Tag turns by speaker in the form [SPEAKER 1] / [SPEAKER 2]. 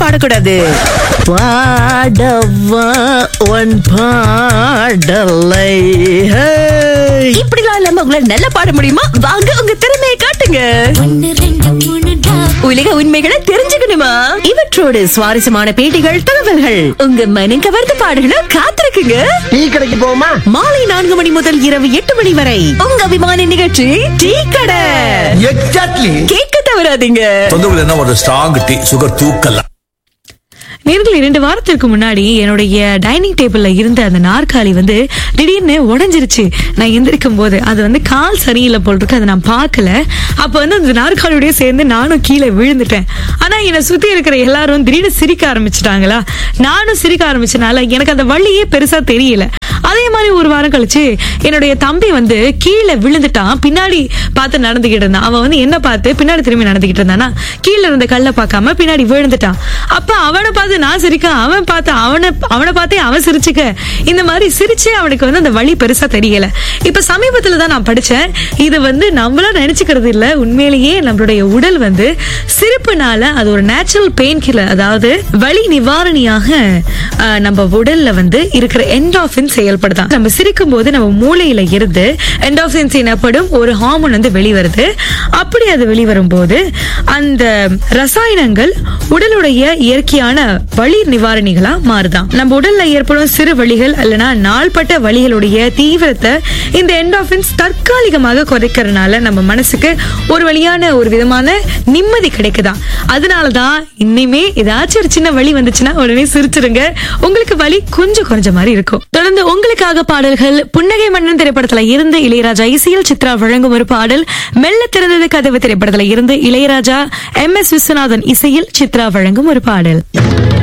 [SPEAKER 1] பாடக்கூடாது பாடவா உன் பாடலை ஹே. இப்படிலாம் இல்லாம உங்களால நல்லா பாட முடியுமா வாங்க உங்க திறமையை காட்டுங்க உலக உண்மைகளை தெரிஞ்சுக்கணுமா இவற்றோடு சுவாரஸ்யமான பேட்டிகள் தகவல்கள் உங்க மனம் கவர்ந்த பாடல்களை காத்திருக்குங்க
[SPEAKER 2] டீ கடைக்கு போமா
[SPEAKER 1] மாலை நான்கு மணி முதல் இரவு எட்டு மணி வரை உங்க அபிமான நிகழ்ச்சி டீ கடை
[SPEAKER 2] எக்ஸாக்ட்லி
[SPEAKER 1] கேட்க தவறாதீங்க
[SPEAKER 3] தொந்தரவு என்ன ஒரு ஸ்ட்ராங் டீ சுகர் தூக்கல
[SPEAKER 4] நேர்கள் இரண்டு வாரத்திற்கு முன்னாடி என்னுடைய டைனிங் டேபிள்ல இருந்த அந்த நாற்காலி வந்து திடீர்னு உடைஞ்சிருச்சு நான் எந்திரிக்கும் போது அது வந்து கால் சரியில்லை போல் இருக்கு அதை நான் பார்க்கல அப்ப வந்து அந்த நாற்காலியோடய சேர்ந்து நானும் கீழே விழுந்துட்டேன் ஆனா என்னை சுத்தி இருக்கிற எல்லாரும் திடீர்னு சிரிக்க ஆரம்பிச்சிட்டாங்களா நானும் சிரிக்க ஆரம்பிச்சனால எனக்கு அந்த வழியே பெருசா தெரியல அதே மாதிரி ஒரு வாரம் கழிச்சு என்னுடைய தம்பி வந்து கீழே விழுந்துட்டான் பின்னாடி பார்த்து நடந்துகிட்டு இருந்தான் அவன் வந்து என்ன பார்த்து பின்னாடி திரும்பி நடந்துகிட்டு இருந்தானா கீழே இருந்த கல்லை பார்க்காம பின்னாடி விழுந்துட்டான் அப்ப அவனை பார்த்து நான் சிரிக்க அவன் பார்த்து அவனை அவனை பார்த்தே அவன் சிரிச்சுக்க இந்த மாதிரி சிரிச்சே அவனுக்கு வந்து அந்த வழி பெருசா தெரியல இப்ப சமீபத்துல தான் நான் படிச்சேன் இது வந்து நம்மளா நினைச்சுக்கிறது இல்ல உண்மையிலேயே நம்மளுடைய உடல் வந்து சிரிப்புனால அது ஒரு நேச்சுரல் பெயின் கில்லர் அதாவது வலி நிவாரணியாக ஆஹ், நம்ம உடல்ல வந்து இருக்கிற என்டாஃபின் செயல்படுதான் நம்ம சிரிக்கும் போது நம்ம மூளையில இருந்து என்டாஃபின்ஸ் எனப்படும் ஒரு ஹார்மோன் வந்து வெளிவருது அப்படி அது வெளிவரும் போது அந்த ரசாயனங்கள் உடலுடைய இயற்கையான வலி நிவாரணிகளா மாறுதான் நம்ம உடல்ல ஏற்படும் சிறு வலிகள் அல்லனா நாள்பட்ட வலிகளுடைய தீவிரத்தை இந்த என்டாஃபின்ஸ் தற்காலிகமாக குறைக்கிறதுனால நம்ம மனசுக்கு ஒரு வழியான ஒரு விதமான நிம்மதி கிடைக்குதாம் அதனாலதான் இன்னுமே ஏதாச்சும் ஒரு சின்ன வலி வந்துச்சுன்னா உடனே சிரிச்சிருங்க உங்களுக்கு வலி கொஞ்சம் குறைஞ்ச மாதிரி இருக்கும் தொடர்ந்து உங்களுக்காக பாடல்கள் புன்னகை மன்னன் திரைப்படத்துல இருந்து இளையராஜா இசையில் சித்ரா வழங்கும் ஒரு பாடல் மெல்ல திறந்தது கதவு திரைப்படத்துல இருந்து இளையராஜா எம் எஸ் விஸ்வநாதன் இசையில் சித்ரா வழங்கும் ஒரு பாடல்